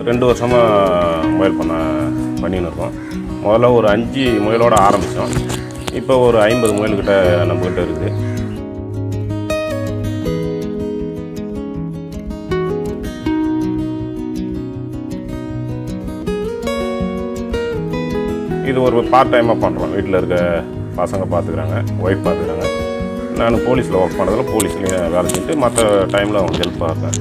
ரெண்டு வருஷமாக முயல் பண்ண பண்ணின்னு இருக்கோம் முதல்ல ஒரு அஞ்சு முயலோட ஆரம்பித்தோம் இப்போ ஒரு ஐம்பது முயல்கிட்ட நம்மக்கிட்ட இருக்குது இது ஒரு பார்ட் டைமாக பண்ணுறோம் வீட்டில் இருக்க பசங்க பார்த்துக்குறாங்க ஒய்ஃப் பார்த்துக்குறாங்க நான் போலீஸில் ஒர்க் பண்ணுறதுல போலீஸ்லேயும் வேலை செஞ்சுட்டு மற்ற டைமில் அவங்க ஹெல்ப்பாக இருக்கேன்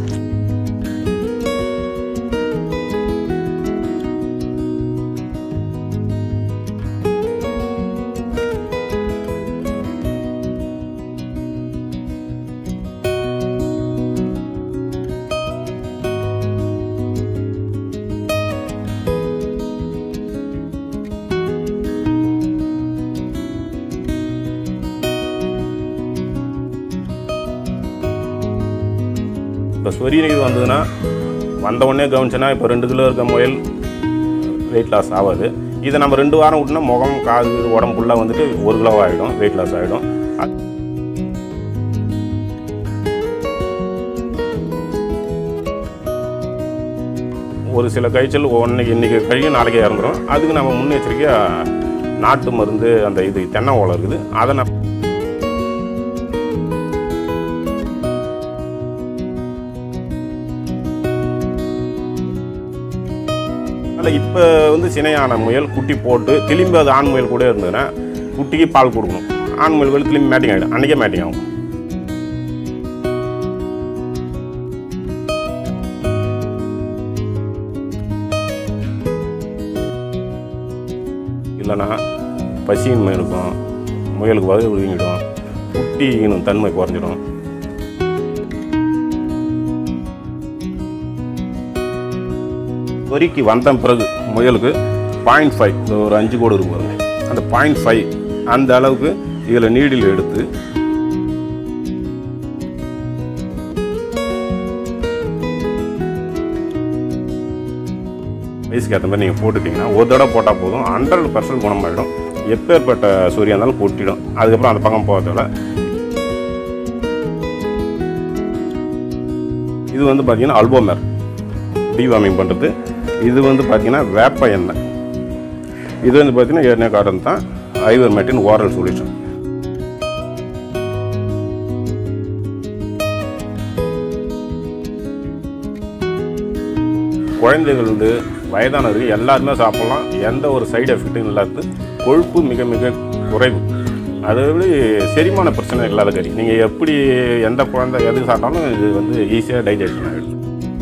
இப்போ சொரியன் இது வந்ததுன்னா வந்த உடனே கவனிச்சேன்னா இப்போ ரெண்டு கிலோ இருக்க முயல் வெயிட் லாஸ் ஆகாது இதை நம்ம ரெண்டு வாரம் விட்டுனா முகம் காது உடம்பு ஃபுல்லாக வந்துட்டு ஒரு கிலோ ஆகிடும் வெயிட் லாஸ் ஆகிடும் ஒரு சில காய்ச்சல் ஒன்றைக்கு இன்றைக்கி கழியும் நாளைக்கே இறந்துடும் அதுக்கு நம்ம முன்னெச்சரிக்கையாக நாட்டு மருந்து அந்த இது தென்னை ஓலை இருக்குது அதை நம்ம அதில் இப்போ வந்து சினையான முயல் குட்டி போட்டு திரும்பி அது ஆண் முயல் கூட இருந்ததுன்னா குட்டிக்கு பால் கொடுக்கணும் ஆண் முயல்கள் திரும்பி மேட்டிங் ஆகிடும் அன்றைக்கே மேட்டிங் ஆகும் இல்லைன்னா பசியின்மை இருக்கும் முயலுக்கு வகை விழுங்கிடும் குட்டி ஈனும் தன்மை குறைஞ்சிடும் பொறிக்கு வந்த பிறகு முயலுக்கு பாயிண்ட் ஃபைவ் ஒரு அஞ்சு கோடு இருக்கும் பாருங்க அந்த பாயிண்ட் ஃபைவ் அந்த அளவுக்கு இதில் நீடில் எடுத்து வயசுக்கு ஏற்ற மாதிரி நீங்கள் போட்டுட்டீங்கன்னா ஒரு தடவை போட்டால் போதும் ஹண்ட்ரட் பர்சன்ட் குணமாயிடும் எப்பேற்பட்ட சூரியா இருந்தாலும் கொட்டிடும் அதுக்கப்புறம் அந்த பக்கம் போகிறதோட இது வந்து பார்த்தீங்கன்னா அல்போமேர் டிவார்மிங் பண்ணுறது இது வந்து பார்த்தீங்கன்னா வேப்ப எண்ணெய் இது வந்து பார்த்தீங்கன்னா ஏற்கனவே காட்டன் தான் ஐவர் மெட்டின் ஓரல் சொல்யூஷன் குழந்தைகள் வந்து வயதானவர்கள் எல்லாருமே சாப்பிடலாம் எந்த ஒரு சைடு எஃபெக்ட்டும் இல்லாது கொழுப்பு மிக மிக குறைவு அதை விட செரிமான பிரச்சனை இல்லாத கறி நீங்கள் எப்படி எந்த குழந்தை எது சாப்பிட்டாலும் இது வந்து ஈஸியாக டைஜஷன் ஆகிடும்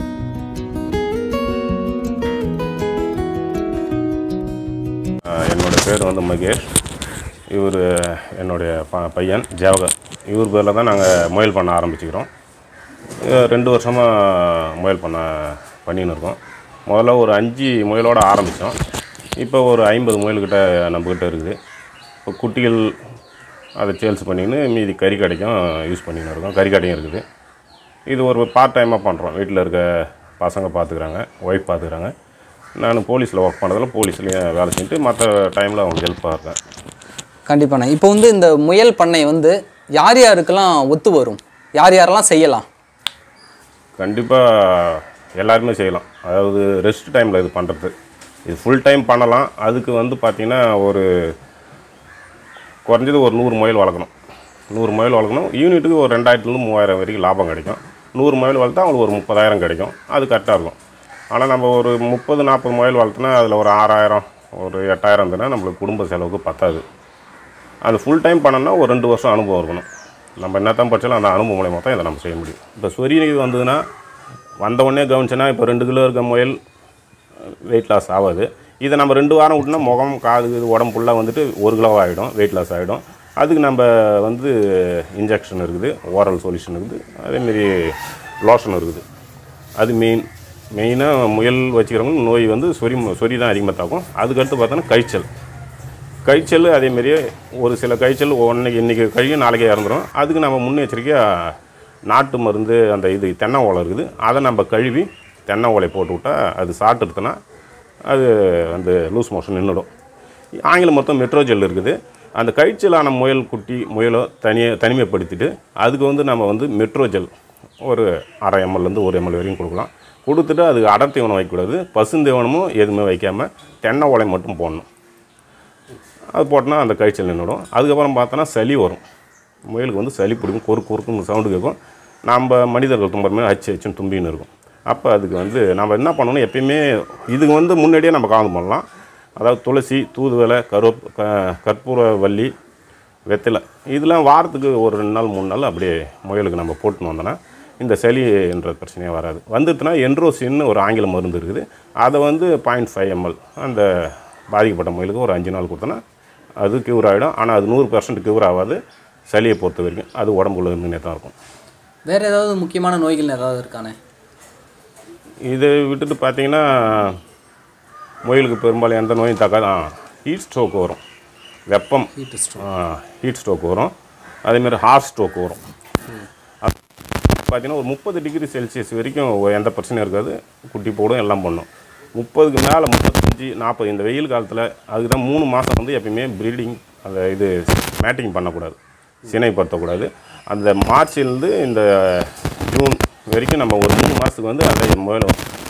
ஆஹ் என்னோட பேர் வந்து மகேஷ் இவர் என்னுடைய ப பையன் ஜெவகர் இவர் பேரில் தான் நாங்கள் முயல் பண்ண ஆரம்பிச்சுக்கிறோம் அஹ் ரெண்டு வருஷமாக முயல் பண்ண பண்ணின்னு இருக்கோம் முதல்ல ஒரு அஞ்சு முயலோட ஆரம்பித்தோம் இப்போ ஒரு ஐம்பது முயல்கிட்ட நம்மக்கிட்ட இருக்குது இப்போ குட்டிகள் அதை சேல்ஸ் பண்ணின்னு மீதி கறி கடைக்கும் யூஸ் பண்ணின்னு இருக்கோம் கறி கடையும் இருக்குது இது ஒரு பார்ட் டைமாக பண்ணுறோம் வீட்டில் இருக்க பசங்க பார்த்துக்குறாங்க ஒய்ஃப் பார்த்துக்குறாங்க நான் போலீஸில் ஒர்க் பண்ணுறதுல போலீஸ்லேயும் வேலை செஞ்சுட்டு மற்ற டைமில் அவங்க ஹெல்ப்பாக இருக்கேன் கண்டிப்பாண்ணா இப்போ வந்து இந்த முயல் பண்ணை வந்து யார் யாருக்கெல்லாம் ஒத்து வரும் யார் யாரெல்லாம் செய்யலாம் கண்டிப்பாக எல்லாருமே செய்யலாம் அதாவது ரெஸ்ட் டைமில் இது பண்ணுறது இது ஃபுல் டைம் பண்ணலாம் அதுக்கு வந்து பார்த்திங்கன்னா ஒரு குறைஞ்சது ஒரு நூறு முயல் வளர்க்கணும் நூறு முயல் வளர்க்கணும் யூனிட்டுக்கு ஒரு ரெண்டாயிரத்துலேருந்து மூவாயிரம் வரைக்கும் லாபம் கிடைக்கும் நூறு முயல் வளர்த்தா அவங்களுக்கு ஒரு முப்பதாயிரம் கிடைக்கும் அது கரெக்டாக இருக்கும் ஆனால் நம்ம ஒரு முப்பது நாற்பது முயல் வளர்த்துனா அதில் ஒரு ஆறாயிரம் ஒரு எட்டாயிரம் இருந்ததுன்னா நம்மளுக்கு குடும்ப செலவுக்கு பத்தாது அது ஃபுல் டைம் பண்ணோம்னா ஒரு ரெண்டு வருஷம் அனுபவம் இருக்கணும் நம்ம என்னத்தான் படிச்சாலும் அந்த அனுபவம் மூலியமாக தான் இதை நம்ம செய்ய முடியும் இப்போ சொரியன் இது வந்ததுன்னா வந்த உடனே கவனிச்சேன்னா இப்போ ரெண்டு கிலோ இருக்க முயல் வெயிட் லாஸ் ஆகாது இதை நம்ம ரெண்டு வாரம் விட்டுனா முகம் காது இது உடம்பு ஃபுல்லாக வந்துட்டு ஒரு கிலோ ஆகிடும் வெயிட் லாஸ் ஆகிடும் அதுக்கு நம்ம வந்து இன்ஜெக்ஷன் இருக்குது ஓரல் சொல்யூஷன் இருக்குது அதேமாரி லோஷன் இருக்குது அது மெயின் மெயினாக முயல் வச்சுக்கிறவங்க நோய் வந்து சொறி சொறி தான் அதிகமாக தாக்கும் அதுக்கடுத்து பார்த்தோன்னா கழிச்சல் கழிச்சல் அதேமாரியே ஒரு சில கழிச்சல் ஒன்றைக்கு இன்றைக்கி கழியும் நாளைக்கே இறந்துடும் அதுக்கு நம்ம முன்னெச்சரிக்கையாக நாட்டு மருந்து அந்த இது தென்னை ஓலை இருக்குது அதை நம்ம கழுவி தென்னை ஓலை போட்டு விட்டா அது சாப்பிட்டுடுத்துனா அது அந்த லூஸ் மோஷன் நின்றுடும் ஆங்கிலம் மொத்தம் மெட்ரோஜெல் இருக்குது அந்த கழிச்சலான முயல் குட்டி முயலோ தனியாக தனிமைப்படுத்திட்டு அதுக்கு வந்து நம்ம வந்து மெட்ரோஜெல் ஒரு அரை எம்எல்லேருந்து ஒரு எம்எல் வரைக்கும் கொடுக்கலாம் கொடுத்துட்டு அதுக்கு அடர் தீவனம் வைக்கக்கூடாது பசுந்தீவனமும் எதுவுமே வைக்காமல் தென்னை ஓலை மட்டும் போடணும் அது போட்டோன்னா அந்த காய்ச்சல் நின்றுடும் அதுக்கப்புறம் பார்த்தோன்னா சளி வரும் முயலுக்கு வந்து சளி பிடிக்கும் கொறு கொறுக்குன்னு சவுண்டு கேட்கும் நம்ம மனிதர்கள் தும்புற மாதிரி அச்சு அச்சுன்னு தும்பின்னு இருக்கும் அப்போ அதுக்கு வந்து நம்ம என்ன பண்ணணும் எப்பயுமே இதுக்கு வந்து முன்னாடியே நம்ம கலந்து பண்ணலாம் அதாவது துளசி தூதுவளை கருப் க கற்பூர வள்ளி வெத்தலை இதெல்லாம் வாரத்துக்கு ஒரு ரெண்டு நாள் மூணு நாள் அப்படியே முயலுக்கு நம்ம போட்டுன்னு வந்தோன்னா இந்த சளின்ற பிரச்சனையே வராது வந்துட்டுனா என்ட்ரோசின்னு ஒரு ஆங்கில மருந்து இருக்குது அதை வந்து பாயிண்ட் ஃபைவ் எம்எல் அந்த பாதிக்கப்பட்ட முயலுக்கு ஒரு அஞ்சு நாள் கொடுத்தோன்னா அது க்யூர் ஆகிடும் ஆனால் அது நூறு பர்சன்ட் க்யூர் ஆகாது சளியை பொறுத்த வரைக்கும் அது உடம்புல இருந்துனே தான் இருக்கும் வேறு ஏதாவது முக்கியமான நோய்கள் ஏதாவது இருக்கானே இதை விட்டுட்டு பார்த்தீங்கன்னா முயலுக்கு பெரும்பாலும் எந்த நோயும் தாக்காது ஹீட் ஸ்ட்ரோக் வரும் வெப்பம் ஹீட் ஸ்ட்ரோக் ஹீட் ஸ்ட்ரோக் வரும் அதேமாதிரி ஹார்ட் ஸ்ட்ரோக் வரும் அது பார்த்தீங்கன்னா ஒரு முப்பது டிகிரி செல்சியஸ் வரைக்கும் எந்த பிரச்சனையும் இருக்காது குட்டி போடும் எல்லாம் பண்ணும் முப்பதுக்கு மேலே முப்பத்தஞ்சு நாற்பது இந்த வெயில் காலத்தில் அதுக்கு தான் மூணு மாதம் வந்து எப்பயுமே ப்ரீடிங் அந்த இது மேட்டிங் பண்ணக்கூடாது சினைப்படுத்தக்கூடாது அந்த மார்ச்லேருந்து இந்த ஜூன் வரைக்கும் நம்ம ஒரு மூணு மாதத்துக்கு வந்து அந்த முயல்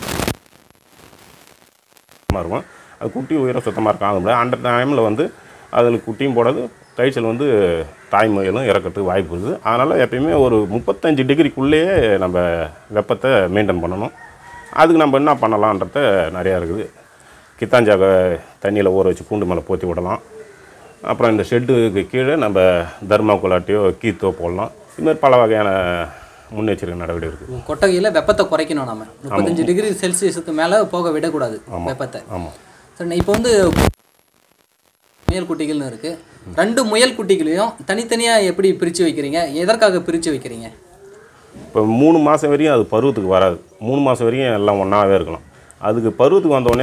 சுத்தமாக இருக்கும் அது குட்டி உயரம் சுத்தமாக இருக்காங்க முடியாது அந்த டைமில் வந்து அதில் குட்டியும் போடாது காய்ச்சல் வந்து தாய் முயலும் இறக்கிறதுக்கு வாய்ப்பு இருக்குது அதனால் எப்பயுமே ஒரு முப்பத்தஞ்சு டிகிரிக்குள்ளேயே நம்ம வெப்பத்தை மெயின்டைன் பண்ணணும் அதுக்கு நம்ம என்ன பண்ணலான்றத நிறையா இருக்குது கித்தாஞ்சாக தண்ணியில் ஊற வச்சு கூண்டு மேலே போற்றி விடலாம் அப்புறம் இந்த ஷெட்டுக்கு கீழே நம்ம தர்மாக்குலாட்டியோ கீத்தோ போடலாம் இதுமாதிரி பல வகையான முன்னெச்சரிக்கை நடவடிக்கை இருக்குது கொட்டகையில் வெப்பத்தை குறைக்கணும் நம்ம முப்பத்தஞ்சு டிகிரி செல்சியஸுக்கு மேலே போக விடக்கூடாது வெப்பத்தை ஆமாம் சரி இப்போ வந்து முயல் குட்டிகள்னு இருக்கு ரெண்டு முயல் குட்டிகளையும் தனித்தனியாக எப்படி பிரித்து வைக்கிறீங்க எதற்காக பிரித்து வைக்கிறீங்க இப்போ மூணு மாதம் வரையும் அது பருவத்துக்கு வராது மூணு மாதம் வரையும் எல்லாம் ஒன்றாவே இருக்கலாம் அதுக்கு பருவத்துக்கு வந்தோடனே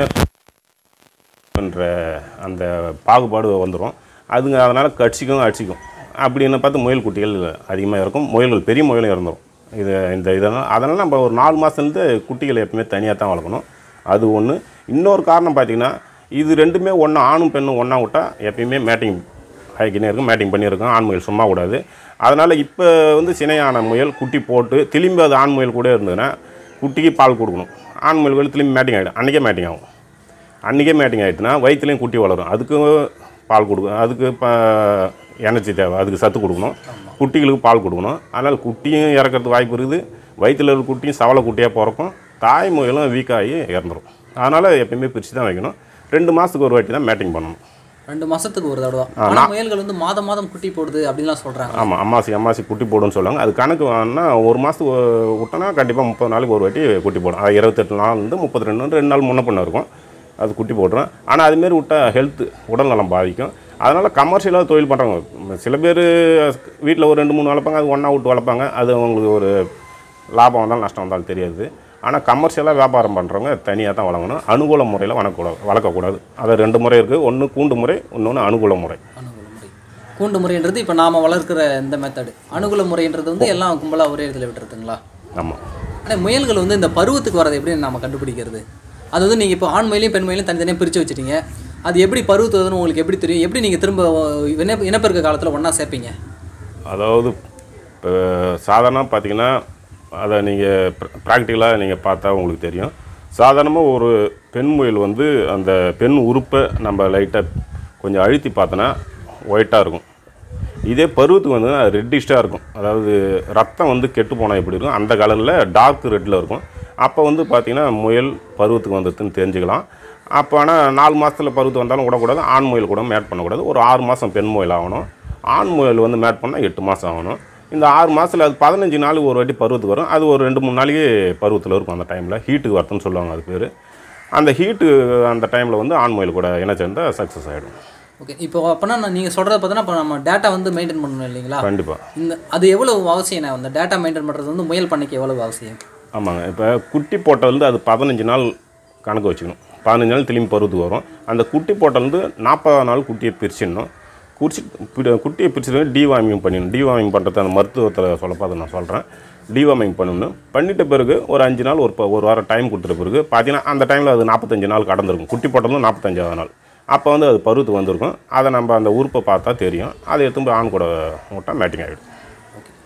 என்ற அந்த பாகுபாடு வந்துடும் அதுங்க அதனால் கடிச்சிக்கும் அடிச்சிக்கும் அப்படின்னு பார்த்து முயல் குட்டிகள் அதிகமாக இருக்கும் முயல்கள் பெரிய முயலும் இறந்துடும் இது இந்த இதெல்லாம் அதனால் நம்ம ஒரு நாலு மாதத்துலேருந்து குட்டிகளை எப்பவுமே தனியாக தான் வளர்க்கணும் அது ஒன்று இன்னொரு காரணம் பார்த்தீங்கன்னா இது ரெண்டுமே ஒன்றா ஆணும் பெண்ணும் ஒன்றா விட்டால் எப்பயுமே மேட்டிங் ஆகிக்கினே இருக்கும் மேட்டிங் பண்ணியிருக்கோம் ஆண் முயல் சும்மா கூடாது அதனால் இப்போ வந்து சினையான முயல் குட்டி போட்டு திரும்பி அது ஆண் முயல் கூட இருந்ததுன்னா குட்டிக்கு பால் கொடுக்கணும் ஆண் முயல்கள் திரும்பி மேட்டிங் ஆகிடும் அன்றைக்கே மேட்டிங் ஆகும் அன்றைக்கே மேட்டிங் ஆகிட்டுனா வயிற்றுலையும் குட்டி வளரும் அதுக்கு பால் கொடுக்கணும் அதுக்கு இப்போ எனர்ஜி தேவை அதுக்கு சத்து கொடுக்கணும் குட்டிகளுக்கு பால் கொடுக்கணும் அதனால் குட்டியும் இறக்கிறதுக்கு வாய்ப்பு இருக்குது வயிற்றில் இருக்க குட்டியும் சவலை குட்டியாக பிறக்கும் தாய் முயலும் வீக்காகி இறந்துரும் அதனால் எப்பயுமே பிரித்து தான் வைக்கணும் ரெண்டு மாதத்துக்கு ஒரு வாட்டி தான் மேட்டிங் பண்ணணும் ரெண்டு மாதத்துக்கு ஒரு தடவை ஆனால் முயல்கள் வந்து மாதம் மாதம் குட்டி போடுது அப்படின்லாம் சொல்கிறாங்க ஆமாம் அம்மாசி அம்மாசி குட்டி போடுன்னு சொல்லுவாங்க அது கணக்கு வேணா ஒரு மாதத்துக்கு விட்டோன்னா கண்டிப்பாக முப்பது நாளைக்கு ஒரு வாட்டி குட்டி போடும் அது இருபத்தெட்டு நாள்லேருந்து முப்பத்தி ரெண்டு நாள் ரெண்டு நாள் முன்ன பண்ண இருக்கும் அது குட்டி போட்டுரும் ஆனால் அதுமாரி விட்டால் ஹெல்த்து உடல் நலம் பாதிக்கும் அதனால் கமர்ஷியலாக தொழில் பண்ணுறவங்க சில பேர் வீட்டில் ஒரு ரெண்டு மூணு வளர்ப்பாங்க அது ஒன்றா விட்டு வளர்ப்பாங்க அது அவங்களுக்கு ஒரு லாபம் வந்தாலும் நஷ்டம் வந்தாலும் தெரியாது ஆனால் கமர்ஷியலாக வியாபாரம் பண்ணுறவங்க தனியாக தான் வளர்க்கணும் அனுகூல முறையில் வளர்க்கக்கூடாது வளர்க்கக்கூடாது அது ரெண்டு முறை இருக்குது ஒன்று கூண்டு முறை இன்னொன்று அனுகூல முறை அனுகூல முறை கூண்டு முறைன்றது இப்போ நாம வளர்க்குற இந்த மெத்தடு அனுகூல முறைன்றது வந்து எல்லாம் கும்பலாக ஒரே இடத்துல விட்டுறதுங்களா ஆமாம் ஆனால் முயல்கள் வந்து இந்த பருவத்துக்கு வரதை எப்படி நம்ம கண்டுபிடிக்கிறது அது வந்து நீங்கள் இப்போ ஆண் மயிலையும் பெண் மயிலையும் தனித்தனியாக பிரித்து வச்சிட்டீங்க அது எப்படி பருவத்து வருதுன்னு உங்களுக்கு எப்படி தெரியும் எப்படி நீங்கள் திரும்ப இன இனப்பெருக்க காலத்தில் ஒன்றா சேர்ப்பீங்க அதாவது இப்போ சாதாரணமாக பார்த்தீங்கன்னா அதை நீங்கள் ப்ராக்டிக்கலாக நீங்கள் பார்த்தா உங்களுக்கு தெரியும் சாதாரணமாக ஒரு பெண் முயல் வந்து அந்த பெண் உறுப்பை நம்ம லைட்டாக கொஞ்சம் அழுத்தி பார்த்தோன்னா ஒயிட்டாக இருக்கும் இதே பருவத்துக்கு வந்து ரெட்டிஷ்டாக இருக்கும் அதாவது ரத்தம் வந்து கெட்டு போனால் எப்படி இருக்கும் அந்த கலரில் டார்க் ரெட்டில் இருக்கும் அப்போ வந்து பார்த்திங்கன்னா முயல் பருவத்துக்கு வந்ததுன்னு தெரிஞ்சுக்கலாம் அப்போ ஆனால் நாலு மாதத்தில் பருவத்து வந்தாலும் விடக்கூடாது ஆண் முயல் கூட மேட் பண்ணக்கூடாது ஒரு ஆறு மாதம் பெண் முயல் ஆகணும் ஆண் முயல் வந்து மேட் பண்ணால் எட்டு மாதம் ஆகணும் இந்த ஆறு மாதத்தில் அது பதினஞ்சு நாளுக்கு ஒரு வாட்டி பருவத்துக்கு வரும் அது ஒரு ரெண்டு மூணு நாளைக்கு பருவத்தில் இருக்கும் அந்த டைமில் ஹீட்டுக்கு வரத்துன்னு சொல்லுவாங்க அது பேர் அந்த ஹீட்டு அந்த டைமில் வந்து ஆண் முயல் கூட என்ன சேர்ந்தால் சக்ஸஸ் ஆகிடும் ஓகே இப்போ அப்போனா நான் நீங்கள் சொல்கிறத பார்த்தோன்னா இப்போ நம்ம டேட்டா வந்து மெயின்டைன் பண்ணணும் இல்லைங்களா கண்டிப்பாக இந்த அது எவ்வளவு அவசியம் அந்த டேட்டா மெயின்டைன் பண்ணுறது வந்து முயல் பண்ணைக்கு எவ்வளவு அவசியம் ஆமாங்க இப்போ குட்டி போட்டதுலேருந்து அது பதினஞ்சு நாள் கணக்கு வச்சுக்கணும் பதினஞ்சு நாள் திரும்பி பருவத்துக்கு வரும் அந்த குட்டி போட்டதுலேருந்து நாற்பதாம் நாள் குட்டியை பிரிச்சிடணும் குறிச்சி பி- குட்டியை பிரிச்சுட்டு டிவார்மிங் பண்ணிடணும் டிவார்மிங் பண்ணுறது அந்த மருத்துவத்தில் சொல்லப்போ அதை நான் சொல்கிறேன் டிவார்மிங் பண்ணணும் பண்ணிட்ட பிறகு ஒரு அஞ்சு நாள் ஒரு ப- ஒரு வாரம் டைம் கொடுத்துட்ட பிறகு பார்த்தீங்கன்னா அந்த டைமில் அது நாற்பத்தஞ்சு நாள் கடந்திருக்கும் குட்டி போட்டதும் நாற்பத்தஞ்சாவது நாள் அப்போ வந்து அது பருவத்துக்கு வந்திருக்கும் அதை நம்ம அந்த உறுப்பை பார்த்தா தெரியும் அதை எடுத்து போய் ஆண் கூட விட்டால் மேட்டிங் ஆகிடும்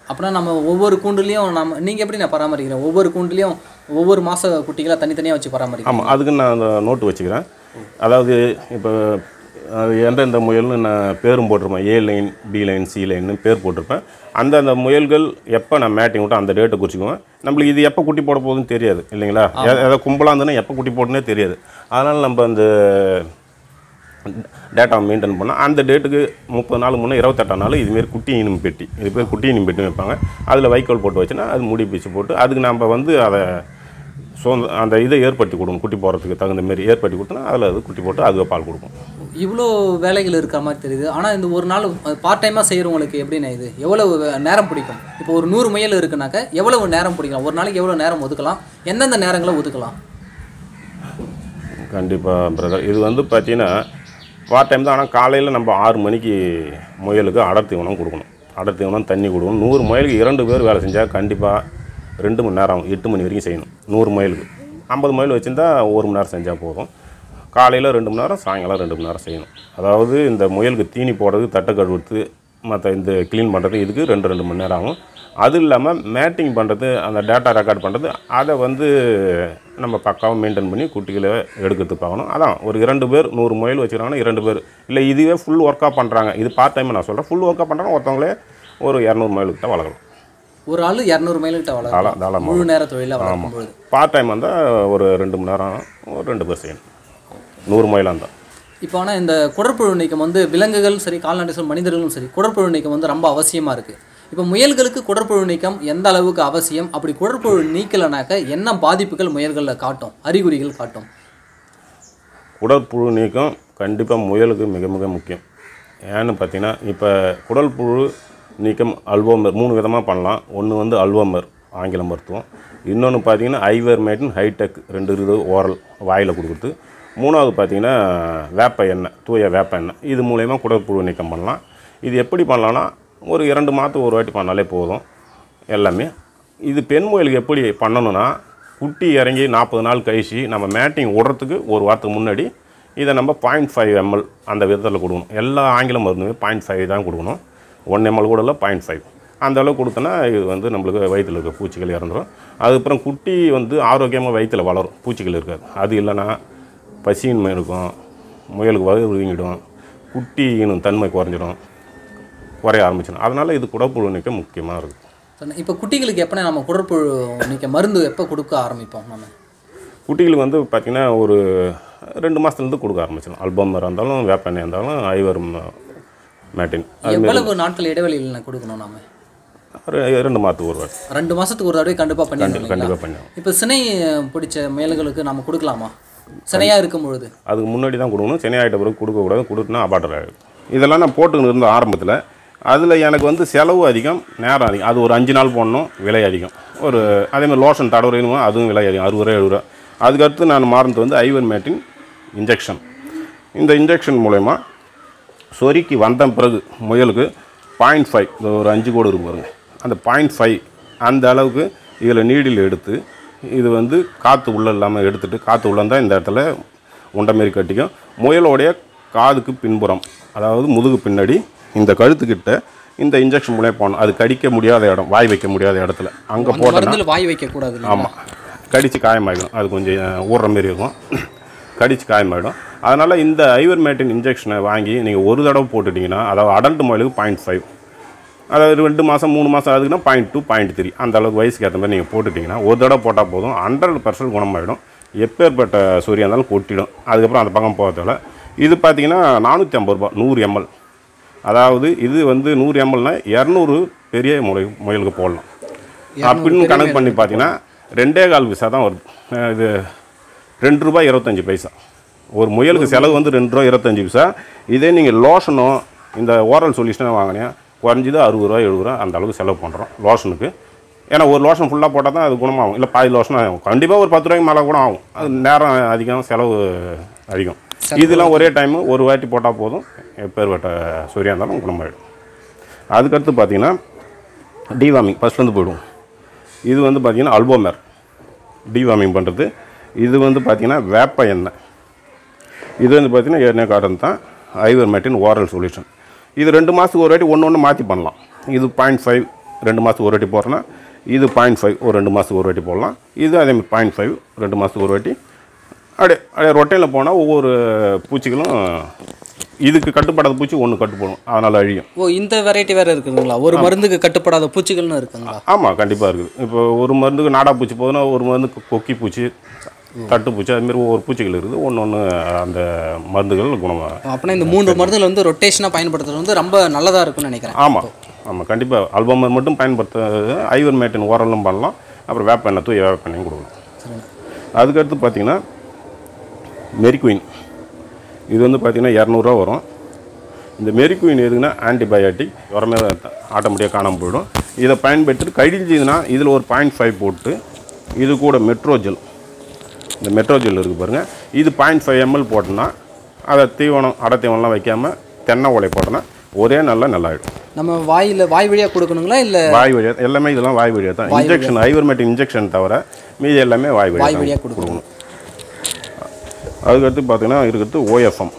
அப்படின்னா நம்ம ஒவ்வொரு கூண்டுலேயும் நம்ம நீங்கள் எப்படி நான் பராமரிக்கிறேன் ஒவ்வொரு கூண்டுலேயும் ஒவ்வொரு மாத குட்டிகளை தனித்தனியாக வச்சு பராமரிக்கிறேன் ஆமாம் அதுக்கு நான் அந்த நோட்டு வச்சுக்கிறேன் அதாவது இப்போ அது எந்தெந்த முயல்னு நான் பேரும் போட்டிருப்பேன் A line B line C லைன்னு பேர் போட்டிருப்பேன் அந்தந்த முயல்கள் எப்போ நான் மேட்டிங் விட்டு அந்த டேட்டை குறிச்சிக்குவேன் நம்மளுக்கு இது எப்போ குட்டி போட போகுதுன்னு தெரியாது இல்லைங்களா எ- ஏதாவது கும்பலாக இருந்ததுன்னா எப்போ குட்டி போடுனே தெரியாது அதனால் நம்ம அந்த டேட்டா மெயின்டைன் பண்ணால் அந்த டேட்டுக்கு முப்பது நாள் முன்னே இருபத்தெட்டாம் நாள் இதுமாரி குட்டி இனிம் பெட்டி இது பேர் குட்டி இனிம் பெட்டி வைப்பாங்க அதில் வைக்கோல் போட்டு வச்சுன்னா அது முடி பிச்சு போட்டு அதுக்கு நம்ம வந்து அதை சொந்த அந்த இதை ஏற்படுத்தி கொடுக்கணும் குட்டி போடுறதுக்கு தகுந்த மாதிரி ஏற்படுத்தி கொடுத்தோன்னா அதில் அது குட்டி போட்டு அதுக்கு பால் கொடுக்கும் இவ்வளோ வேலைகள் இருக்கிற மாதிரி தெரியுது ஆனால் இந்த ஒரு நாள் பார்ட் டைமாக செய்கிறவங்களுக்கு எப்படிண்ணே இது எவ்வளவு நேரம் பிடிக்கும் இப்போ ஒரு நூறு முயல் இருக்குனாக்க எவ்வளவு நேரம் பிடிக்கும் ஒரு நாளைக்கு எவ்வளோ நேரம் ஒதுக்கலாம் எந்தெந்த நேரங்களை ஒதுக்கலாம் கண்டிப்பாக பிரதர் இது வந்து பார்த்தீங்கன்னா பார்ட் டைம் தான் ஆனால் காலையில் நம்ம ஆறு மணிக்கு முயலுக்கு அடர் தீவனம் கொடுக்கணும் அடர் தீவனம் தண்ணி கொடுக்கணும் நூறு முயலுக்கு இரண்டு பேர் வேலை செஞ்சால் கண்டிப்பாக ரெண்டு மணி நேரம் ஆகும் எட்டு மணி வரைக்கும் செய்யணும் நூறு முயலுக்கு ஐம்பது முயல் வச்சுருந்தா ஒரு மணி நேரம் செஞ்சால் போதும் காலையில் ரெண்டு மணி நேரம் சாயங்காலம் ரெண்டு மணி நேரம் செய்யணும் அதாவது இந்த முயலுக்கு தீனி போடுறது தட்டை கழுவுறது மற்ற இந்த க்ளீன் பண்ணுறது இதுக்கு ரெண்டு ரெண்டு மணி நேரம் ஆகும் அது இல்லாமல் மேட்டிங் பண்ணுறது அந்த டேட்டா ரெக்கார்ட் பண்ணுறது அதை வந்து நம்ம பக்காவாக மெயின்டைன் பண்ணி குட்டிகளை எடுக்கிறதுக்கு பார்க்கணும் அதான் ஒரு இரண்டு பேர் நூறு முயல் வச்சுக்கிறாங்கன்னா இரண்டு பேர் இல்லை இதுவே ஃபுல் ஒர்க்காக பண்ணுறாங்க இது பார்ட் டைம் நான் சொல்கிறேன் ஃபுல் ஒர்க்காக பண்ணுறாங்க ஒருத்தவங்களே ஒரு இரநூறு முயலுக்கிட்ட வளர்க்கலாம் ஒரு ஆள் இரநூறு மைல்கிட்ட வளரும் தாளா தாளமாக முழு நேர தொழிலாக வளர்க்கும் பொழுது பார்ட் டைம் வந்தால் ஒரு ரெண்டு மணி நேரம் ஒரு ரெண்டு பேர் செய்யணும் நூறு முயலாக இருந்தால் இப்போ ஆனால் இந்த குடற்புழு நீக்கம் வந்து விலங்குகள் சரி கால்நடை சரி மனிதர்களும் சரி குடற்புழு நீக்கம் வந்து ரொம்ப அவசியமாக இருக்குது இப்போ முயல்களுக்கு குடற்புழு நீக்கம் எந்த அளவுக்கு அவசியம் அப்படி குடற்புழு நீக்கலைனாக்க என்ன பாதிப்புகள் முயல்களில் காட்டும் அறிகுறிகள் காட்டும் குடற்புழு நீக்கம் கண்டிப்பாக முயலுக்கு மிக மிக முக்கியம் ஏன்னு பார்த்தீங்கன்னா இப்போ குடல் புழு நீக்கம் அல்வோமர் மூணு விதமாக பண்ணலாம் ஒன்று வந்து அல்வோமர் ஆங்கில மருத்துவம் இன்னொன்று பார்த்தீங்கன்னா ஐவர் மேட்டின் ஹைடெக் ரெண்டு இருக்குது ஓரல் வாயில் கொடுக்குறது மூணாவது பார்த்தீங்கன்னா வேப்ப எண்ணெய் தூய வேப்ப எண்ணெய் இது மூலயமா குடற்புழு நீக்கம் பண்ணலாம் இது எப்படி பண்ணலான்னா ஒரு இரண்டு மாதத்துக்கு ஒரு வாட்டி பண்ணாலே போதும் எல்லாமே இது பெண் முயலுக்கு எப்படி பண்ணணும்னா குட்டி இறங்கி நாற்பது நாள் கழிச்சு நம்ம மேட்டிங் விடுறதுக்கு ஒரு வாரத்துக்கு முன்னாடி இதை நம்ம பாயிண்ட் ஃபைவ் எம்எல் அந்த விதத்தில் கொடுக்கணும் எல்லா ஆங்கில மருந்துமே பாயிண்ட் ஃபைவ் தான் கொடுக்கணும் ஒன் எம்எல் கூட இல்லை பாயிண்ட் ஃபைவ் அந்த அளவு கொடுத்தோன்னா இது வந்து நம்மளுக்கு வயிற்றில் இருக்க பூச்சிகள் இறந்துடும் அதுக்கப்புறம் குட்டி வந்து ஆரோக்கியமாக வயிற்றில் வளரும் பூச்சிகள் இருக்காது அது இல்லைன்னா பசியின்மை இருக்கும் முயலுக்கு வயிறு வீங்கிடும் குட்டியின் தன்மை குறைஞ்சிடும் குறைய ஆரம்பிச்சிடும் அதனால் இது குடப்புழு நீக்க முக்கியமாக இருக்குது இப்போ குட்டிகளுக்கு எப்போ நம்ம குடற்புழு நீக்க மருந்து எப்போ கொடுக்க ஆரம்பிப்போம் நம்ம குட்டிகளுக்கு வந்து பார்த்திங்கன்னா ஒரு ரெண்டு மாதத்துலேருந்து கொடுக்க ஆரம்பிச்சிடும் அல்பமர் இருந்தாலும் வேப்பெண்ணெய் இருந்தாலும் ஐவர் ம- மேட்டின் அது எவ்வளவு நாட்கள் இடைவெளியில் கொடுக்கணும் நாம ஒரு ரெண்டு மாதத்துக்கு ஒரு வாட்டி ரெண்டு மாதத்துக்கு ஒரு தடவை கண்டிப்பாக பண்ணிடணும் கண்டிப்பாக பண்ணுவோம் இப்போ சினை பிடிச்ச மேல்களுக்கு நம்ம கொடுக்கலாமா சினையாக இருக்கும் பொழுது அதுக்கு முன்னாடி தான் கொடுக்கணும் சென்னை ஆகிட்ட பிறகு கொடுக்கக்கூடாது கொடுத்துனா அபாட்டர் ஆகிடும் இதெல்லாம் நான் போட்டுக்கின்னு இருந்த ஆரம்பத்தில் அதில் எனக்கு வந்து செலவு அதிகம் நேரம் அதிகம் அது ஒரு அஞ்சு நாள் போடணும் விலை அதிகம் ஒரு அதேமாதிரி லோஷன் தடவுறீனுமோ அதுவும் விலை அதிகம் அறுபது ரூபா எழுபது ரூபா அதுக்கடுத்து நான் மாறினது வந்து ஐவன் மேட்டின் இன்ஜெக்ஷன் இந்த இன்ஜெக்ஷன் மூலயமா சொருக்கி வந்த பிறகு முயலுக்கு பாயிண்ட் ஃபைவ் ஒரு அஞ்சு கோடு இருக்கு பாருங்க அந்த பாயிண்ட் ஃபைவ் அந்த அளவுக்கு இதில் நீடில் எடுத்து இது வந்து காற்று உள்ளே இல்லாமல் எடுத்துட்டு காற்று உள்ள இருந்தால் இந்த இடத்துல உண்டை மாரி கட்டிக்கும் முயலோடைய காதுக்கு பின்புறம் அதாவது முதுகு பின்னாடி இந்த கழுத்துக்கிட்ட இந்த இன்ஜெக்ஷன் மூலியம் போகணும் அது கடிக்க முடியாத இடம் வாய் வைக்க முடியாத இடத்துல அங்கே அந்த போட்டோன்னா மருந்தில் வாய் வைக்கக்கூடாது இல்லைங்களா? ஆமாம் கடிச்சு காயமாயிடும் அது கொஞ்சம் அஹ், ஊறுற மாரி இருக்கும் கடிச்சு காயமாயிடும் அதனால் இந்த ஐவர் மேட்டின் இன்ஜெக்ஷனை வாங்கி நீங்கள் ஒரு தடவை போட்டுட்டிங்கன்னா அதாவது அடல்ட் முயலுக்கு பாயிண்ட் ஃபைவ் அதாவது ரெண்டு மாதம் மூணு மாதம் அதுக்குன்னா பாயிண்ட் டூ பாயிண்ட் த்ரீ அந்த அளவுக்கு வயசுக்கு ஏற்ற மாதிரி நீங்கள் போட்டுட்டிங்கன்னா ஒரு தடவை போட்டால் போதும் ஹண்ட்ரட் பர்சன்ட் குணமாயிடும் எப்பேற்பட்ட சூரியா இருந்தாலும் கொட்டிடும் அதுக்கப்புறம் அந்த பக்கம் போகிறதால இது பார்த்தீங்கன்னா நானூற்றி ஐம்பது ரூபா நூறு எம்எல் அதாவது இது வந்து நூறு எம்எல்னா இரநூறு பெரிய முறை முயலுக்கு போடலாம் அப்படின்னு கணக்கு பண்ணி பார்த்தீங்கன்னா ரெண்டே கால் பைசா தான் வருது அஹ் இது ரெண்டு ரூபாய் இருபத்தஞ்சி பைசா ஒரு முயலுக்கு செலவு வந்து ரெண்டு ரூபா இருபத்தஞ்சி பைசா இதே நீங்கள் லோஷனோ இந்த ஓரல் சொல்யூஷனோ வாங்கினீங்க குறைஞ்சது அறுபது ரூபா எழுபது ரூபா அந்த அளவுக்கு செலவு பண்ணுறோம் லோஷனுக்கு ஏன்னா ஒரு லோஷன் ஃபுல்லாக போட்டால் தான் அது குணமாகும் இல்லை பாதி லோஷன் ஆகும் கண்டிப்பாக ஒரு பத்து ரூபாய்க்கு மேலே கூட ஆகும் அது நேரம் அதிகம் செலவு அதிகம் இதெல்லாம் ஒரே டைமு ஒரு வாட்டி போட்டால் போதும் எப்பேற்பட்ட சூரியா இருந்தாலும் குணமாயிடும் அதுக்கடுத்து பார்த்தீங்கன்னா டிவார்மிங் ஃபஸ்ட்லேருந்து போயிடுவோம் இது வந்து பார்த்தீங்கன்னா அல்போமேர் டிவார்மிங் பண்ணுறது இது வந்து பார்த்தீங்கன்னா வேப்ப எண்ணெய் இது வந்து பார்த்தீங்கன்னா ஏற்கனவே காட்டன் தான் ஐவர் மேட்டின் ஓரல் சொல்யூஷன் இது ரெண்டு மாதத்துக்கு ஒரு வாட்டி ஒன்று ஒன்று மாற்றி பண்ணலாம் இது பாயிண்ட் ஃபைவ் ரெண்டு மாதத்துக்கு ஒரு வாட்டி போடுறேன்னா இது பாயிண்ட் ஃபைவ் ஒரு ரெண்டு மாதத்துக்கு ஒரு வாட்டி போடலாம் இது அதே மாதிரி பாயிண்ட் ஃபைவ் ரெண்டு மாதத்துக்கு ஒரு வாட்டி அப்படியே அப்படியே ரொட்டையில் போனால் ஒவ்வொரு பூச்சிகளும் இதுக்கு கட்டுப்படாத பூச்சி ஒன்று கட்டுப்படும் அதனால் அழியும் ஓ இந்த வெரைட்டி வேற இருக்குதுங்களா ஒரு மருந்துக்கு கட்டுப்படாத பூச்சிகள்னு இருக்குங்களா ஆமாம் கண்டிப்பாக இருக்குது இப்போ ஒரு மருந்துக்கு நாடா பூச்சி போதுன்னா ஒரு மருந்துக்கு கொக்கி பூச்சி தட்டு பூச்சி அதுமாரி ஒவ்வொரு பூச்சிகள் இருக்குது ஒன்று ஒன்று அந்த மருந்துகள் குணமாக அப்படின்னா இந்த மூன்று மருந்துகள் வந்து ரொட்டேஷனாக பயன்படுத்துறது வந்து ரொம்ப நல்லதாக இருக்கும்னு நினைக்கிறேன் ஆமாம் ஆமாம் கண்டிப்பாக அல்பமர் மட்டும் பயன்படுத்த ஐவர் மேட்டின் ஓரலும் பண்ணலாம் அப்புறம் வேப்பெண்ணெய் தூய வேப்பெண்ணையும் கொடுக்கலாம் சரிங்க அதுக்கடுத்து பார்த்தீங்கன்னா மெரிக்வின் இது வந்து பார்த்தீங்கன்னா இரநூறுவா வரும் இந்த மெரிக்வின் எதுக்குன்னா ஆன்டிபயோட்டிக் உரமே ஆட்டோமேட்டிக்காக காணாமல் போயிடும் இதை பயன்படுத்திட்டு கழிஞ்சதுன்னா இதில் ஒரு பாயிண்ட் ஃபைவ் போட்டு இது கூட மெட்ரோஜெல் இந்த மெட்ரோஜெல் இருக்குது பாருங்கள் இது பாயிண்ட் ஃபைவ் எம்எல் போட்டோன்னா அதை தீவனம் அடை தீவனம்லாம் வைக்காமல் தென்னை ஓலை போட்டோன்னா ஒரே நாளில் நல்லாயிடும் நம்ம வாயில் வாய் வழியாக கொடுக்கணுங்களா இல்லை வாய் வழியாக எல்லாமே இதெல்லாம் வாய் வழியாக தான் இன்ஜெக்ஷன் ஐவர்மேட்டிக் இன்ஜெக்ஷன் தவிர மீதி எல்லாமே வாய் வாய் வழியாக வழியாக கொடுக்கணும் அதுக்கடுத்து பார்த்தீங்கன்னா இருக்கிறது ஓஎஃப்எம்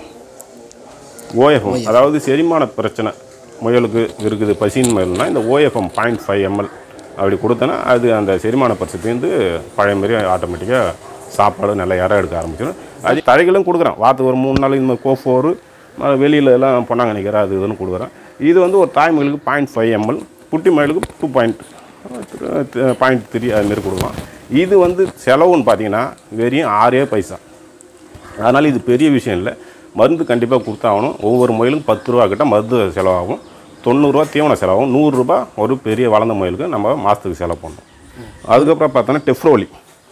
ஓஎஃப்எம் அதாவது செரிமான பிரச்சனை முயலுக்கு இருக்குது பசின் முயல்னா இந்த ஓஎஃப்எம் பாயிண்ட் ஃபைவ் எம்எல் அப்படி கொடுத்தனா அது அந்த செரிமான பிரச்சனைந்து பழைய மாதிரி ஆட்டோமேட்டிக்காக சாப்பாடு நல்லா இற எடுக்க ஆரம்பிச்சிடும் அது தழைகளும் கொடுக்குறேன் வாரத்துக்கு ஒரு மூணு நாள் இந்த மாதிரி கோஃபோரு வெளியில எல்லாம் பொன்னாங்க நிற்கிறேன் அது இதுன்னு கொடுக்குறேன் இது வந்து ஒரு தாய்மொழிக்கு பாயிண்ட் ஃபைவ் எம்எல் குட்டி மயிலுக்கு டூ பாயிண்ட் பாயிண்ட் த்ரீ அதுமாரி கொடுக்கலாம் இது வந்து செலவுன்னு பார்த்தீங்கன்னா வெறும் ஆறே பைசா அதனால் இது பெரிய விஷயம் இல்லை மருந்து கண்டிப்பாக கொடுத்தாகணும் ஒவ்வொரு முயலுக்கும் பத்து ரூபா கிட்ட மருந்து செலவாகும் தொண்ணூறுரூவா தீவன செலவாகும் நூறுரூபா ஒரு பெரிய வளர்ந்த முயலுக்கு நம்ம மாதத்துக்கு செலவு பண்ணணும் அதுக்கப்புறம் பார்த்தோன்னா டெஃப்ரோலி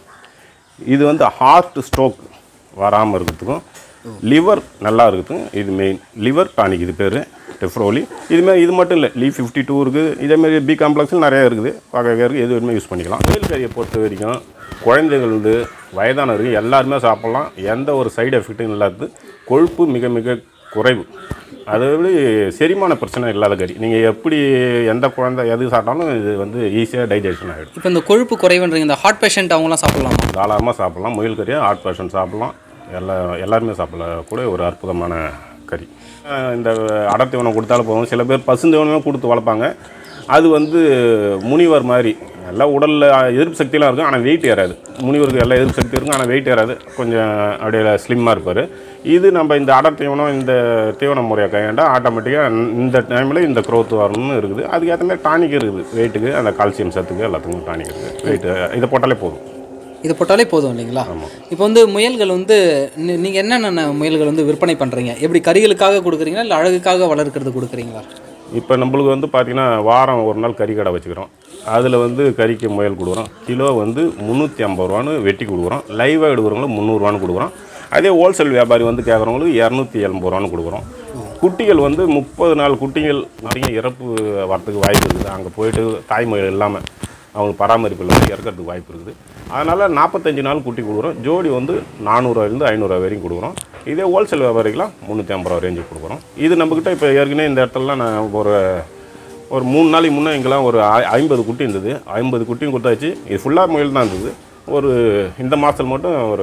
இது வந்து ஹார்ட் ஸ்ட்ரோக் வராமல் இருக்கிறதுக்கும் லிவர் நல்லா இருக்கிறதுக்கும் இது மெயின் லிவர் டானிக் இது பேர் டெஃப்ரோலி இதுமாரி இது மட்டும் இல்லை லீ ஃபிஃப்டி டூ இருக்குது இதேமாரி பி காம்ப்ளெக்ஸில் நிறைய இருக்குது வகை வகை இருக்குது எது வேணுமே யூஸ் பண்ணிக்கலாம் முயல் கறியை பொறுத்த வரைக்கும் குழந்தைகள்ந்து வயதானவர்கள் எல்லாருமே சாப்பிட்லாம் எந்த ஒரு சைடு எஃபெக்ட்டும் இல்லாதது கொழுப்பு மிக மிக குறைவு அதாவது செரிமான பிரச்சனை இல்லாத கறி நீங்கள் எப்படி எந்த குழந்தை எது சாப்பிட்டாலும் இது வந்து ஈஸியாக டைஜஷன் ஆகிடும் இப்போ இந்த கொழுப்பு குறைவுன்றீங்க இந்த ஹார்ட் பேஷண்ட் அவங்களாம் சாப்பிடலாமா தாராளமாக சாப்பிட்லாம் முயல் கறியை ஹார்ட் பேஷண்ட் சாப்பிட்லாம் எல்லா எல்லாருமே சாப்பிடக்கூடிய ஒரு அற்புதமான கறி அஹ் இந்த அடத்தீவனம் கொடுத்தாலும் போதும் சில பேர் பசுந்தீவனமே கொடுத்து வளர்ப்பாங்க அது வந்து முனிவர் மாதிரி நல்லா உடலில் எதிர்ப்பு சக்தியெலாம் இருக்கும் ஆனால் வெயிட் ஏறாது முனிவருக்கு எல்லா எதிர்ப்பு சக்தி இருக்கும் ஆனால் வெயிட் ஏறாது கொஞ்சம் அப்படியே ஸ்லிம்மாக இருப்பார் இது நம்ம இந்த அடர் தீவனம் இந்த தீவன முறையை கையாண்டா ஆட்டோமேட்டிக்காக இந்த டைமில் இந்த growth வரணும்னு இருக்குது அதுக்கு ஏற்ற மாதிரி டானிக் இருக்குது வெயிட்டுக்கு அந்த கால்சியம் சத்துக்கு எல்லாத்துக்கும் டானிக் இருக்குது வெயிட் இதை போட்டாலே போதும் இது போட்டாலே போதும் இல்லைங்களா இப்போ வந்து முயல்கள் வந்து நீ- நீங்க என்னென்ன முயல்கள் வந்து விற்பனை பண்றீங்க எப்படி கறிகளுக்காக கொடுக்குறீங்களா இல்லை அழகுக்காக வளர்க்கறது கொடுக்குறீங்களா இப்போ நம்மளுக்கு வந்து பார்த்திங்கன்னா வாரம் ஒரு நாள் கறி கடை வச்சுக்கிறோம் அதில் வந்து கறிக்கு முயல் கொடுக்குறோம் கிலோ வந்து முந்நூற்றி ஐம்பது ரூபான்னு வெட்டி கொடுக்குறோம் லைவாக எடுக்கிறவங்களுக்கு முந்நூறுரூவான்னு கொடுக்குறோம் அதே ஹோல்சேல் வியாபாரி வந்து கேட்குறவங்களுக்கு இரநூத்தி எண்பது ரூபான்னு கொடுக்குறோம் குட்டிகள் வந்து முப்பது நாள் குட்டிகள் நிறைய இறப்பு வரத்துக்கு வாய்ப்பு இருக்குது அங்கே போயிட்டு தாய்மொழி இல்லாமல் அவங்களுக்கு பராமரிப்பு இல்லாமல் இறக்கிறதுக்கு வாய்ப்பு இருக்குது அதனால் நாற்பத்தஞ்சு நாள் குட்டி கொடுக்குறோம் ஜோடி வந்து நானூறுவாயிலேருந்து ஐநூறுரூவா வரைக்கும் கொடுக்குறோம் இதே ஹோல்சேல் வியாபாரிக்கெலாம் முந்நூற்றி ஐம்பது ரூபா ரேஞ்சுக்கு கொடுக்குறோம் இது நம்மக்கிட்ட இப்போ ஏற்கனவே இந்த இடத்துலலாம் நான் ஒரு ஒரு மூணு நாளைக்கு முன்னே இங்கெல்லாம் ஒரு ஐ- ஐம்பது குட்டி இருந்தது ஐம்பது குட்டியும் கொடுத்தாச்சு இது ஃபுல்லாக முயல் தான் இருந்தது ஒரு இந்த மாதத்தில் மட்டும் ஒரு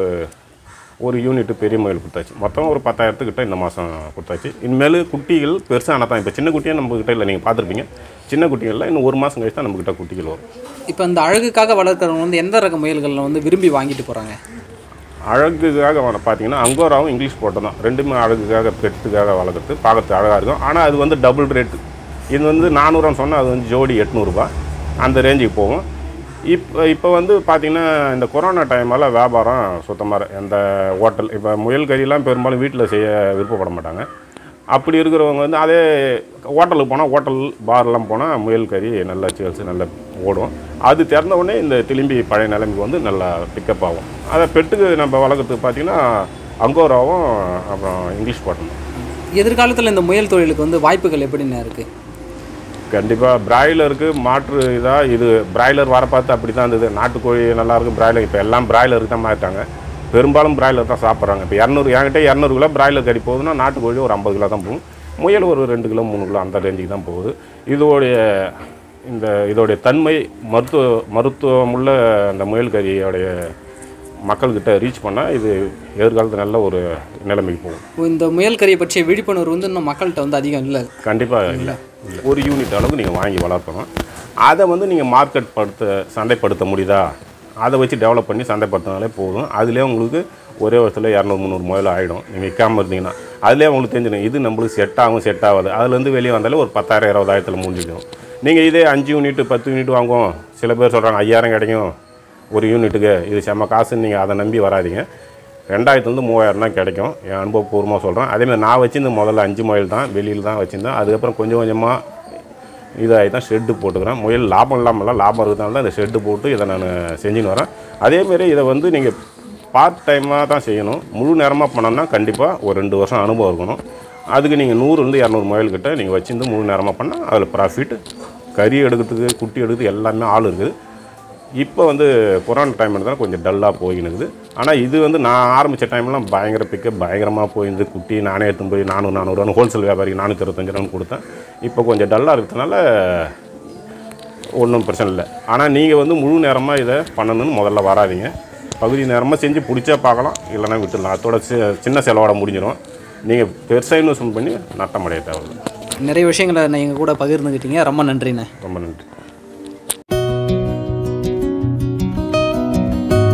ஒரு யூனிட் பெரிய முயல் கொடுத்தாச்சு மொத்தம் ஒரு பத்தாயிரத்துக்கிட்ட இந்த மாதம் கொடுத்தாச்சு இனிமேல் குட்டிகள் பெருசாக தான் இப்போ சின்ன குட்டியாக நம்மக்கிட்ட இல்லை நீங்கள் பார்த்துருப்பீங்க சின்ன குட்டிகளில் இன்னும் ஒரு மாதம் கழிச்சு தான் நம்மக்கிட்ட குட்டிகள் வரும் இப்போ இந்த அழகுக்காக வளர்க்குறவங்க வந்து எந்த ரக முயல்களில் வந்து விரும்பி வாங்கிட்டு போகிறாங்க அழகுக்காக வள- பார்த்தீங்கன்னா அங்கோராவும் இங்கிலீஷ் போட்டோம் தான் ரெண்டுமே அழகுக்காக பெட்டுக்காக வளர்க்குறது பார்க்கறது அழகாக இருக்கும் ஆனால் அது வந்து டபுள் ரேட்டு இது வந்து நானூறுவான்னு சொன்னால் அது வந்து ஜோடி எட்நூறுபா அந்த ரேஞ்சுக்கு போகும் இப்போ இப்போ வந்து பார்த்திங்கன்னா இந்த கொரோனா டைமால் வியாபாரம் சுத்தமாக எந்த ஹோட்டல் இப்போ முயல் கறியெல்லாம் பெரும்பாலும் வீட்டில் செய்ய விருப்பப்பட மாட்டாங்க அப்படி இருக்கிறவங்க வந்து அதே ஹோட்டலுக்கு போனால் ஹோட்டல் பார்லாம் போனால் முயல் கறி நல்லா சேல்ஸ் நல்லா ஓடும் அது திறந்த உடனே இந்த திரும்பி பழைய நிலைமைக்கு வந்து நல்லா பிக்கப் ஆகும் அதை பெட்டுக்கு நம்ம வளர்க்குறதுக்கு பார்த்தீங்கன்னா அங்கோராவும் அப்புறம் இங்கிலீஷ் பாட்டும் எதிர்காலத்தில் இந்த முயல் தொழிலுக்கு வந்து வாய்ப்புகள் எப்படின்னு இருக்குது கண்டிப்பாக பிராய்லருக்கு மாற்று இதாக இது பிராய்லர் வர பார்த்து அப்படி தான் இருந்தது நாட்டுக்கோழி நல்லாயிருக்கும் பிராய்லர் இப்போ எல்லாம் பிராய்லருக்கு தான் மாறிட்டாங்க பெரும்பாலும் பிராய்லர் தான் சாப்பிட்றாங்க இப்போ இரநூறு என்கிட்ட இரநூறு கிலோ பிராய்லர் கறி போகுதுன்னா நாட்டுக்கோழி ஒரு ஐம்பது கிலோ தான் போகும் முயல் ஒரு ரெண்டு கிலோ மூணு கிலோ அந்த ரேஞ்சுக்கு தான் போகுது இதோடைய இந்த இதோடைய தன்மை மருத்துவ மருத்துவமுள்ள அந்த முயல் கறியோடைய மக்கள்கிட்ட ரீச் பண்ணால் இது எதிர்காலத்தில் நல்ல ஒரு நிலைமைக்கு போகும் இந்த முயல் கறியை பற்றிய விழிப்புணர்வு வந்து இன்னும் மக்கள்கிட்ட வந்து அதிகம் இல்லை கண்டிப்பாக இல்லை ஒரு யூனிட் அளவுக்கு நீங்கள் வாங்கி வளர்க்கணும் அதை வந்து நீங்கள் மார்க்கெட் படுத்த சந்தைப்படுத்த முடியுதா அதை வச்சு டெவலப் பண்ணி சந்தைப்படுத்தினாலே போதும் அதுலேயே உங்களுக்கு ஒரே வருஷத்தில் இரநூறு முந்நூறு முதல்ல ஆகிடும் நீங்கள் விற்காம இருந்தீங்கன்னா அதுலேயே உங்களுக்கு தெரிஞ்சிடும் இது நம்மளுக்கு செட் ஆகும் செட் ஆகாது அதுலேருந்து வெளியே வந்தாலே ஒரு பத்தாயிரம் இருபதாயிரத்தில் முடிஞ்சிடும் நீங்கள் இதே அஞ்சு யூனிட் பத்து யூனிட் வாங்குவோம் சில பேர் சொல்கிறாங்க ஐயாயிரம் கிடைக்கும் ஒரு யூனிட்டுக்கு இது செம்ம காசுன்னு நீங்கள் அதை நம்பி வராதீங்க ரெண்டாயிரத்துலேருந்து மூவாயிரம் தான் கிடைக்கும் என் அனுபவபூர்வமாக சொல்கிறேன் அதேமாதிரி நான் வச்சிருந்த முதல்ல அஞ்சு முயல் தான் வெளியில் தான் வச்சுருந்தேன் அதுக்கப்புறம் கொஞ்சம் கொஞ்சமாக இதாகி தான் ஷெட்டு போட்டுக்கிறேன் முயல் லாபம் இல்லாமல்ல லாபம் இருக்கிறதுனால தான் இந்த ஷெட்டு போட்டு இதை நான் செஞ்சுன்னு வரேன் அதேமாரி இதை வந்து நீங்கள் பார்ட் டைமாக தான் செய்யணும் முழு நேரமாக பண்ணோம்னா கண்டிப்பாக ஒரு ரெண்டு வருஷம் அனுபவம் இருக்கணும் அதுக்கு நீங்கள் நூறுலேருந்து இரநூறு முயல் கிட்ட நீங்கள் வச்சிருந்து முழு நேரமாக பண்ணால் அதில் ப்ராஃபிட் கறி எடுக்கிறதுக்கு குட்டி எடுக்கிறதுக்கு எல்லாமே ஆள் இருக்குது இப்போ வந்து கொரோனா டைம் இருந்தால் கொஞ்சம் டல்லாக போயினுக்குது ஆனால் இது வந்து நான் ஆரம்பித்த டைம்லாம் பயங்கர பிக்கப் பயங்கரமாக போயிருந்து குட்டி நானே எடுத்துன்னு போய் நானூறு நானூறுவான்னு ஹோல்சேல் வியாபாரிக்கு நானூற்றி இருபத்தஞ்சு ரூபான்னு கொடுத்தேன் இப்போ கொஞ்சம் டல்லாக இருக்கிறதுனால ஒன்றும் பிரச்சனை இல்லை ஆனால் நீங்கள் வந்து முழு நேரமாக இதை பண்ணணும்னு முதல்ல வராதீங்க பகுதி நேரமாக செஞ்சு பிடிச்சா பார்க்கலாம் இல்லைன்னா விட்டுடலாம் அதோட சி- சின்ன செலவோட முடிஞ்சிடும் நீங்கள் பெருசாக இன்வெஸ்ட்மெண்ட் பண்ணி நட்டம் அடைய தேவையில்லை நிறைய விஷயங்களை நீங்கள் கூட பகிர்ந்துக்கிட்டீங்க ரொம்ப நன்றிண்ணே ரொம்ப நன்றி